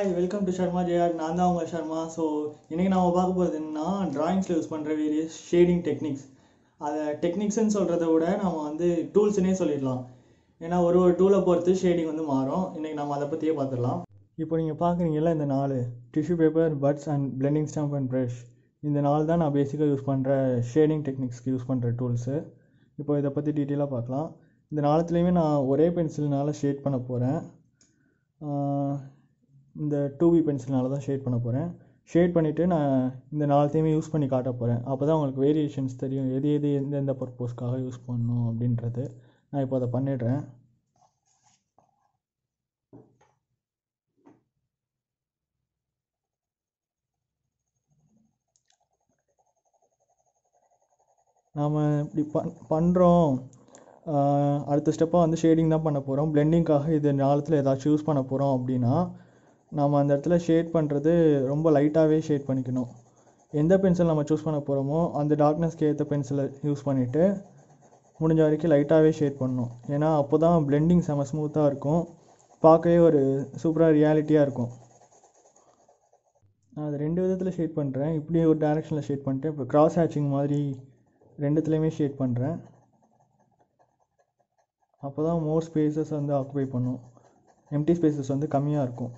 hi welcome to Sharma ஜெயார் நான் தான் உங்கள் சர்மா ஸோ இன்றைக்கி நம்ம பார்க்க போகிறது என்னன்னா ட்ராயிங்ஸில் யூஸ் பண்ணுற வேரியஸ் ஷேடிங் டெக்னிக்ஸ் அதை டெக்னிக்ஸ்னு சொல்கிறத விட நம்ம வந்து டூல்ஸ்னே சொல்லிடலாம் ஏன்னா ஒரு ஒரு டூலை பொறுத்து ஷேடிங் வந்து மாறும் இன்றைக்கி நம்ம அதை பற்றியே பார்த்துடலாம் இப்போ நீங்கள் பார்க்குறீங்கல்ல இந்த நாலு tissue paper buds and blending stamp and brush இந்த நாலு தான் நான் பேசிக்காக யூஸ் பண்ணுற ஷேடிங் டெக்னிக்ஸ்க்கு யூஸ் பண்ணுற டூல்ஸு இப்போ இதை பற்றி டீட்டெயிலாக பார்க்கலாம் இந்த நாலுத்துலேயுமே நான் ஒரே பென்சில்னால ஷேட் பண்ண போகிறேன் இந்த டூ பி பென்சில்னால தான் ஷேட் பண்ண போகிறேன் ஷேட் பண்ணிவிட்டு நான் இந்த நாலுத்தையுமே யூஸ் பண்ணி காட்ட போகிறேன் அப்போ தான் உங்களுக்கு வேரியேஷன்ஸ் தெரியும் எது எது எந்தெந்த பர்பஸ்க்காக யூஸ் பண்ணணும் அப்படின்றது நான் இப்போ அதை பண்ணிடுறேன் நாம் இப்படி பண் பண்ணுறோம் அடுத்த ஸ்டெப்பாக வந்து ஷேடிங் தான் பண்ண போகிறோம் பிளெண்டிங்காக இது நாளத்தில் ஏதாச்சும் யூஸ் பண்ண போகிறோம் அப்படின்னா நாம் அந்த இடத்துல ஷேட் பண்ணுறது ரொம்ப லைட்டாகவே ஷேட் பண்ணிக்கணும் எந்த பென்சில் நம்ம சூஸ் பண்ண போகிறோமோ அந்த டார்க்னஸ்க்கு ஏற்ற பென்சிலை யூஸ் பண்ணிவிட்டு முடிஞ்ச வரைக்கும் லைட்டாகவே ஷேட் பண்ணணும் ஏன்னா அப்போ தான் பிளெண்டிங் செம ஸ்மூத்தாக இருக்கும் பார்க்கவே ஒரு சூப்பராக ரியாலிட்டியாக இருக்கும் நான் அது ரெண்டு விதத்தில் ஷேட் பண்ணுறேன் இப்படி ஒரு டேரெக்ஷனில் ஷேட் பண்ணிட்டு இப்போ கிராஸ் ஹேச்சிங் மாதிரி ரெண்டுத்துலேயுமே ஷேட் பண்ணுறேன் அப்போ தான் மோர் ஸ்பேசஸ் வந்து ஆக்குபை பண்ணும் எம்டி ஸ்பேசஸ் வந்து கம்மியாக இருக்கும்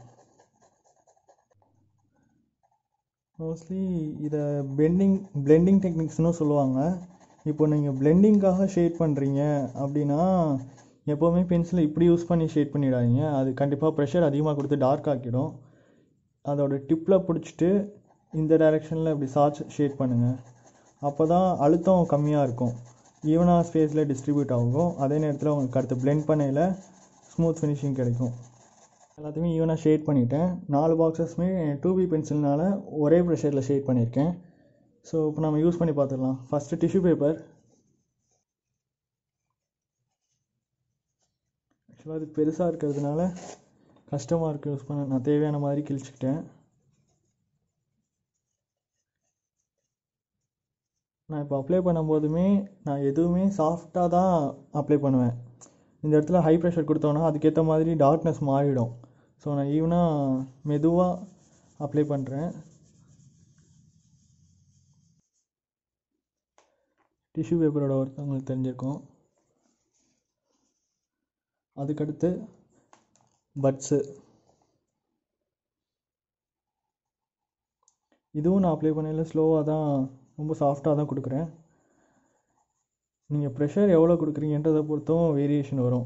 மோஸ்ட்லி இதை பெண்டிங் பிளெண்டிங் டெக்னிக்ஸ்னு சொல்லுவாங்க இப்போ நீங்கள் பிளெண்டிங்காக ஷேட் பண்ணுறீங்க அப்படின்னா எப்போவுமே பென்சிலை இப்படி யூஸ் பண்ணி ஷேட் பண்ணிடாதீங்க அது கண்டிப்பாக ப்ரெஷர் அதிகமாக கொடுத்து டார்க் ஆக்கிடும் அதோட டிப்பில் பிடிச்சிட்டு இந்த டைரெக்ஷனில் இப்படி சார்ஜ் ஷேட் பண்ணுங்கள் அப்போ தான் அழுத்தம் கம்மியாக இருக்கும் ஈவனாக ஸ்பேஸில் டிஸ்ட்ரிபியூட் ஆகும் அதே நேரத்தில் உங்களுக்கு அடுத்து பிளெண்ட் பண்ணையில் ஸ்மூத் ஃபினிஷிங் கிடைக்கும் எல்லாத்தையுமே ஈவனாக ஷேட் பண்ணிட்டேன் நாலு பாக்ஸஸ்மே டூ பி பென்சில்னால் ஒரே ப்ரெஷரில் ஷேட் பண்ணியிருக்கேன் ஸோ இப்போ நம்ம யூஸ் பண்ணி பார்த்துடலாம் ஃபஸ்ட்டு டிஷ்யூ பேப்பர் ஆக்சுவலாக அது பெருசாக இருக்கிறதுனால கஷ்டமாக இருக்குது யூஸ் பண்ண நான் தேவையான மாதிரி கிழிச்சிக்கிட்டேன் நான் இப்போ அப்ளை பண்ணும்போதுமே நான் எதுவுமே சாஃப்டாக தான் அப்ளை பண்ணுவேன் இந்த இடத்துல ஹை ப்ரெஷர் கொடுத்தோன்னா அதுக்கேற்ற மாதிரி டார்க்னஸ் மாறிடும் ஸோ நான் ஈவனாக மெதுவாக அப்ளை பண்ணுறேன் டிஷ்யூ பேப்பரோட ஒர்க் உங்களுக்கு தெரிஞ்சிருக்கும் அதுக்கடுத்து பட்ஸு இதுவும் நான் அப்ளை பண்ணல ஸ்லோவாக தான் ரொம்ப சாஃப்டாக தான் கொடுக்குறேன் நீங்கள் ப்ரெஷர் எவ்வளோ கொடுக்குறீங்கன்றதை பொறுத்தும் வேரியேஷன் வரும்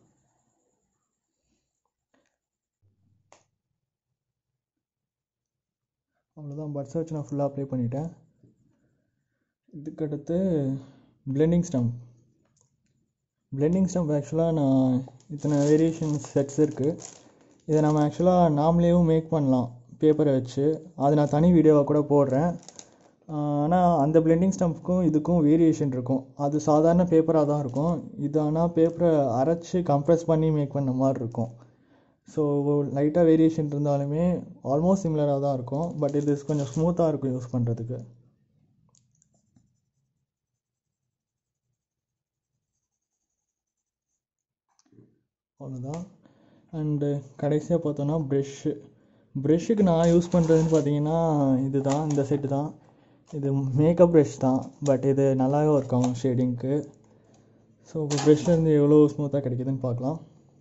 அவ்வளோதான் பட்ஸை வச்சு நான் ஃபுல்லாக அப்ளை பண்ணிட்டேன் இதுக்கடுத்து பிளெண்டிங் ஸ்டம்ப் பிளெண்டிங் ஸ்டம்ப் ஆக்சுவலாக நான் இத்தனை வேரியேஷன் செட்ஸ் இருக்குது இதை நம்ம ஆக்சுவலாக நாமளேவும் மேக் பண்ணலாம் பேப்பரை வச்சு அது நான் தனி வீடியோவாக கூட போடுறேன் ஆனால் அந்த பிளெண்டிங் ஸ்டம்ப்க்கும் இதுக்கும் வேரியேஷன் இருக்கும் அது சாதாரண பேப்பராக தான் இருக்கும் இது ஆனால் பேப்பரை அரைச்சி கம்ப்ரெஸ் பண்ணி மேக் பண்ண மாதிரி இருக்கும் ஸோ லைட்டாக வேரியேஷன் இருந்தாலுமே ஆல்மோஸ்ட் சிமிலராக தான் இருக்கும் பட் இது கொஞ்சம் ஸ்மூத்தாக இருக்கும் யூஸ் பண்ணுறதுக்கு அவ்வளோதான் அண்டு கடைசியாக பார்த்தோன்னா ப்ரெஷ்ஷு ப்ரெஷ்ஷுக்கு நான் யூஸ் பண்ணுறதுன்னு பார்த்தீங்கன்னா இது தான் இந்த செட்டு தான் இது மேக்கப் ப்ரெஷ் தான் பட் இது நல்லாவே ஒர்க் ஆகும் ஷேடிங்க்கு ஸோ இப்போ ப்ரெஷ்லேருந்து எவ்வளோ ஸ்மூத்தாக கிடைக்குதுன்னு பார்க்கலாம்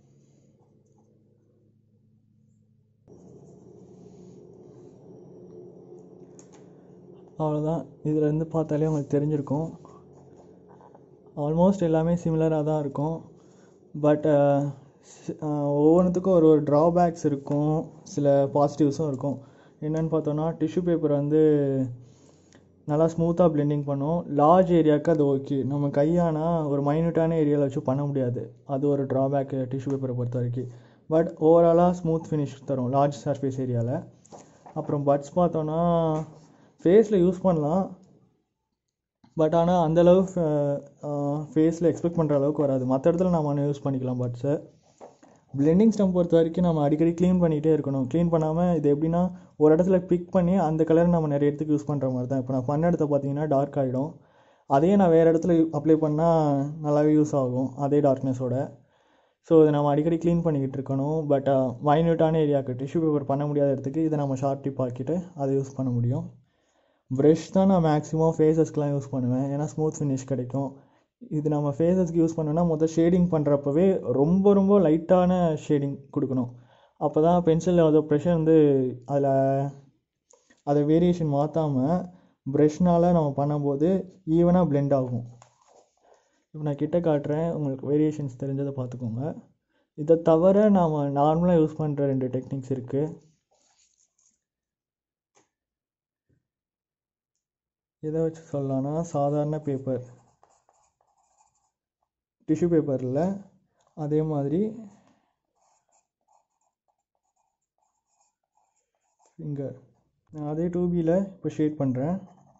அவ்வளோதான் இதிலேருந்து பார்த்தாலே உங்களுக்கு தெரிஞ்சிருக்கும் ஆல்மோஸ்ட் எல்லாமே சிமிலராக தான் இருக்கும் பட் ஒவ்வொன்றுத்துக்கும் ஒரு ஒரு ட்ராபேக்ஸ் இருக்கும் சில பாசிட்டிவ்ஸும் இருக்கும் என்னென்னு பார்த்தோன்னா டிஷ்யூ பேப்பர் வந்து நல்லா ஸ்மூத்தாக பிளெண்டிங் பண்ணும் லார்ஜ் ஏரியாவுக்கு அது ஓகே நம்ம கையானா ஒரு மைன்யூட்டான ஏரியாவில் வச்சு பண்ண முடியாது அது ஒரு ட்ராபேக்கு டிஷ்யூ பேப்பரை பொறுத்த வரைக்கும் பட் ஓவராலாக ஸ்மூத் ஃபினிஷ் தரும் லார்ஜ் சர்ஃபேஸ் ஏரியாவில் அப்புறம் பட்ஸ் பார்த்தோன்னா ஃபேஸில் யூஸ் பண்ணலாம் பட் ஆனால் அந்தளவு ஃபேஸில் எக்ஸ்பெக்ட் பண்ணுற அளவுக்கு வராது மற்ற இடத்துல நம்ம யூஸ் பண்ணிக்கலாம் பட்ஸை பிளெண்டிங் ஸ்டம்ப் பொறுத்த வரைக்கும் நம்ம அடிக்கடி க்ளீன் பண்ணிகிட்டே இருக்கணும் க்ளீன் பண்ணாமல் இது எப்படின்னா ஒரு இடத்துல பிக் பண்ணி அந்த கலர் நம்ம நிறைய இடத்துக்கு யூஸ் பண்ணுற மாதிரி தான் இப்போ நான் பண்ண இடத்த பார்த்தீங்கன்னா டார்க் ஆகிடும் அதையே நான் வேறு இடத்துல அப்ளை பண்ணால் நல்லாவே யூஸ் ஆகும் அதே டார்க்னஸோட ஸோ இதை நம்ம அடிக்கடி க்ளீன் பண்ணிக்கிட்டு இருக்கணும் பட் மைன்யூட்டான ஏரியாவுக்கு டிஷ்யூ பேப்பர் பண்ண முடியாத இடத்துக்கு இதை நம்ம ஷார்ப் டிப் ஆக்கிட்டு அதை யூஸ் பண்ண முடியும் ப்ரஷ் தான் நான் மேக்ஸிமம் ஃபேஸஸ்க்குலாம் யூஸ் பண்ணுவேன் ஏன்னா ஸ்மூத் ஃபினிஷ் கிடைக்கும் இது நம்ம ஃபேஸஸ்க்கு யூஸ் பண்ணோன்னா மொதல் ஷேடிங் பண்ணுறப்பவே ரொம்ப ரொம்ப லைட்டான ஷேடிங் கொடுக்கணும் அப்போ தான் பென்சிலில் அதோ ப்ரெஷர் வந்து அதில் அதை வேரியேஷன் மாற்றாமல் ப்ரஷ்னால் நம்ம பண்ணும்போது ஈவனாக blend ஆகும் இப்போ நான் கிட்ட காட்டுறேன் உங்களுக்கு வேரியேஷன்ஸ் தெரிஞ்சதை பார்த்துக்கோங்க இதை தவிர நாம் நார்மலாக யூஸ் பண்ணுற ரெண்டு டெக்னிக்ஸ் இருக்குது எதை வச்சு சொல்லலாம்னா சாதாரண பேப்பர் டிஷ்யூ பேப்பரில் அதே மாதிரி ஃபிங்கர் நான் அதே டூபியில் இப்போ ஷேட் பண்ணுறேன்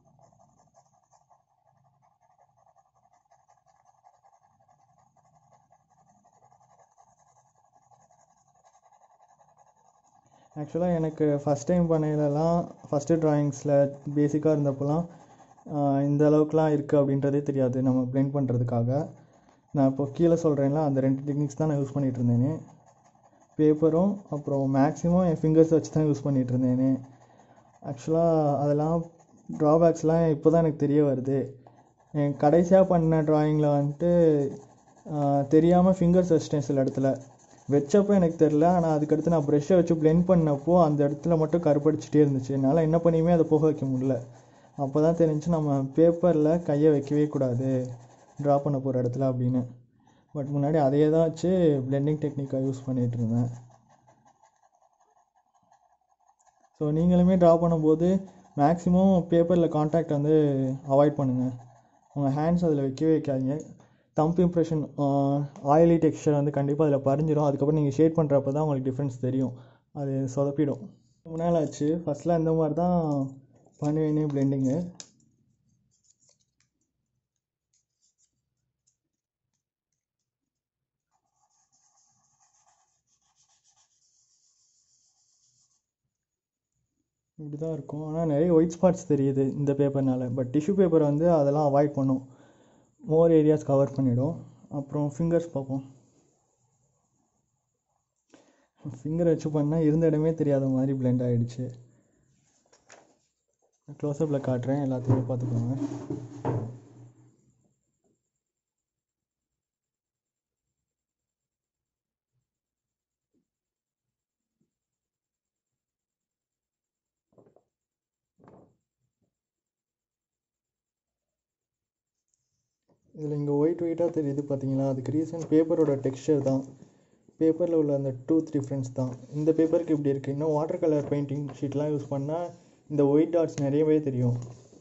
ஆக்சுவலாக எனக்கு ஃபஸ்ட் டைம் பண்ணையிலலாம் ஃபஸ்ட்டு ட்ராயிங்ஸில் பேசிக்காக இருந்தப்போலாம் ஆஹ் இந்த அளவுக்குலாம் இருக்குது அப்படின்றதே தெரியாது நம்ம blend பண்ணுறதுக்காக நான் இப்போ கீழே சொல்கிறேன்ல அந்த ரெண்டு டெக்னிக்ஸ் தான் நான் யூஸ் பண்ணிகிட்டு இருந்தேனே பேப்பரும் அப்புறம் மேக்ஸிமம் என் ஃபிங்கர்ஸ் வச்சு தான் யூஸ் பண்ணிகிட்டு இருந்தேனே ஆக்சுவலாக அதெல்லாம் ட்ராபேக்ஸ்லாம் இப்போ தான் எனக்கு தெரிய வருது என் கடைசியாக பண்ண ட்ராயிங்கில் வந்துட்டு தெரியாமல் ஃபிங்கர்ஸ் வச்சிட்டேன் சில இடத்துல வச்சப்போ எனக்கு தெரில ஆனால் அதுக்கடுத்து நான் ப்ரெஷ்ஷை வச்சு blend பண்ணப்போ அந்த இடத்துல மட்டும் கருப்படிச்சிட்டே இருந்துச்சு என்னால் என்ன பண்ணியுமே அதை போக வைக்க முடியல அப்போ தான் தெரிஞ்சு நம்ம பேப்பரில் கையை வைக்கவே கூடாது ட்ரா பண்ண போகிற இடத்துல அப்படின்னு பட் முன்னாடி அதையே தான் வச்சு பிளெண்டிங் டெக்னிக்காக யூஸ் பண்ணிகிட்டு இருந்தேன் ஸோ நீங்களுமே ட்ரா பண்ணும்போது மேக்ஸிமம் பேப்பரில் காண்டாக்ட் வந்து அவாய்ட் பண்ணுங்கள் உங்கள் ஹேண்ட்ஸ் அதில் வைக்கவே வைக்காதீங்க தம்ப் இம்ப்ரெஷன் ஆயிலி டெக்ஸ்சர் வந்து கண்டிப்பாக அதில் பறிஞ்சிடும் அதுக்கப்புறம் நீங்கள் ஷேட் பண்ணுறப்ப தான் உங்களுக்கு டிஃப்ரென்ஸ் தெரியும் அது சொதப்பிடும் ரொம்ப நாள் ஆச்சு ஃபஸ்ட்டில் இந்த மாதிரி தான் பண்ணுவேனே பிளெண்டிங்கு இப்படி தான் இருக்கும் ஆனால் நிறைய ஒயிட் ஸ்பாட்ஸ் தெரியுது இந்த பேப்பர்னால பட் டிஷ்யூ பேப்பர் வந்து அதெல்லாம் அவாய்ட் பண்ணும் மோர் ஏரியாஸ் கவர் பண்ணிடும் அப்புறம் ஃபிங்கர்ஸ் பார்ப்போம் ஃபிங்கர் வச்சு பண்ணால் இருந்த இடமே தெரியாத மாதிரி blend ஆகிடுச்சு க்ளோஸ்அப்பில் காட்டுறேன் எல்லாத்தையுமே பார்த்துக்கோங்க இதில் இங்கே ஒயிட் ஒயிட்டாக தெரியுது பார்த்தீங்களா அதுக்கு ரீசன் பேப்பரோட டெக்ஸ்சர் தான் பேப்பரில் உள்ள அந்த டூத் டிஃப்ரென்ஸ் தான் இந்த பேப்பருக்கு இப்படி இருக்குது இன்னும் வாட்டர் கலர் பெயிண்டிங் ஷீட்லாம் யூஸ் பண்ணால் இந்த ஒயிட் டாட்ஸ் நிறையவே தெரியும்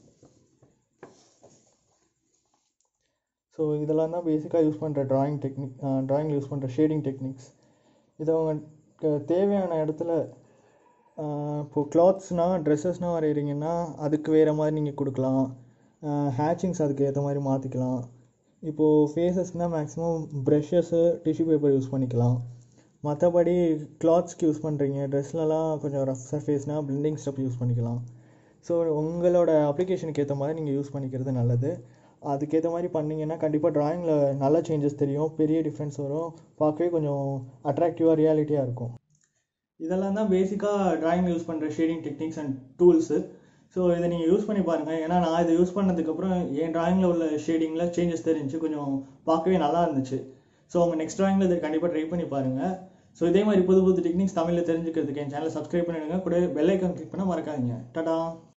ஸோ இதெல்லாம் தான் பேசிக்காக யூஸ் பண்ணுற ட்ராயிங் டெக்னிக் ட்ராயிங்கில் யூஸ் பண்ணுற ஷேடிங் டெக்னிக்ஸ் இதை அவங்க தேவையான இடத்துல இப்போது கிளாத்ஸ்னால் ட்ரெஸ்ஸஸ்னால் வரைகிறீங்கன்னா அதுக்கு வேறு மாதிரி நீங்கள் கொடுக்கலாம் ஹேச்சிங்ஸ் அதுக்கு ஏற்ற மாதிரி மாற்றிக்கலாம் இப்போது ஃபேஸஸ்னால் மேக்ஸிமம் ப்ரெஷ்ஷஸ்ஸு டிஷ்யூ பேப்பர் யூஸ் பண்ணிக்கலாம் மற்றபடி கிளாத்ஸ்க்கு யூஸ் பண்ணுறீங்க ட்ரெஸ்லலாம் கொஞ்சம் ரஃப் சர்ஃபேஸ்னால் பிளெண்டிங் ஸ்டெப் யூஸ் பண்ணிக்கலாம் ஸோ உங்களோட அப்ளிகேஷனுக்கு ஏற்ற மாதிரி நீங்கள் யூஸ் பண்ணிக்கிறது நல்லது அதுக்கேற்ற மாதிரி பண்ணிங்கன்னா கண்டிப்பாக ட்ராயிங்கில் நல்ல சேஞ்சஸ் தெரியும் பெரிய டிஃப்ரென்ஸ் வரும் பார்க்கவே கொஞ்சம் அட்ராக்டிவாக ரியாலிட்டியாக இருக்கும் இதெல்லாம் தான் பேசிக்காக ட்ராயிங் யூஸ் பண்ணுற shading techniques and tools so இதை நீங்கள் யூஸ் பண்ணி பாருங்கள் ஏன்னா நான் இதை யூஸ் பண்ணதுக்கப்புறம் என் ட்ராயிங்கில் உள்ள ஷேடிங்கில் சேஞ்சஸ் தெரிஞ்சு கொஞ்சம் பார்க்கவே நல்லா இருந்துச்சு ஸோ உங்கள் நெக்ஸ்ட் ட்ராயிங்கில் இதை கண்டிப்பாக ட்ரை பண்ணி பாருங்கள் ஸோ இதே மாதிரி புது புது டெக்னிக்ஸ் தமிழில் தெரிஞ்சுக்கிறதுக்கு என் சேனலை சப்ஸ்கிரைப் பண்ணிடுங்க கூட பெல் ஐக்கான் கிளிக் பண்ண மறக்காதீங்க டாடா